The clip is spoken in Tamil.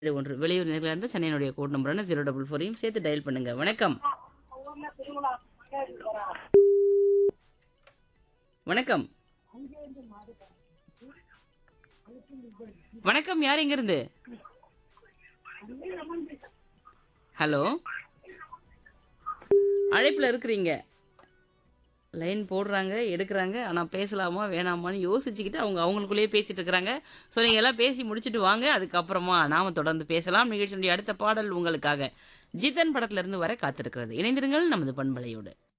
ஒன்று வெளியூர் நேரில் இருந்தால் சென்னையினுடைய கோட் நம்பரான ஜீரோ டபுள் ஃபோரையும் சேர்த்து டயல் பண்ணுங்க வணக்கம் வணக்கம் வணக்கம் யார் இங்கிருந்து ஹலோ அழைப்பில் இருக்கிறீங்க லைன் போடுறாங்க எடுக்கிறாங்க ஆனால் பேசலாமா வேணாமான்னு யோசிச்சுக்கிட்டு அவங்க அவங்களுக்குள்ளேயே பேசிட்டு இருக்கிறாங்க ஸோ நீங்கள் எல்லாம் பேசி முடிச்சுட்டு வாங்க அதுக்கப்புறமா நாம் தொடர்ந்து பேசலாம் நிகழ்ச்சியினுடைய அடுத்த பாடல் உங்களுக்காக ஜிதன் படத்துல இருந்து வர காத்திருக்கிறது இணைந்திருங்கள் நமது பண்பலையோடு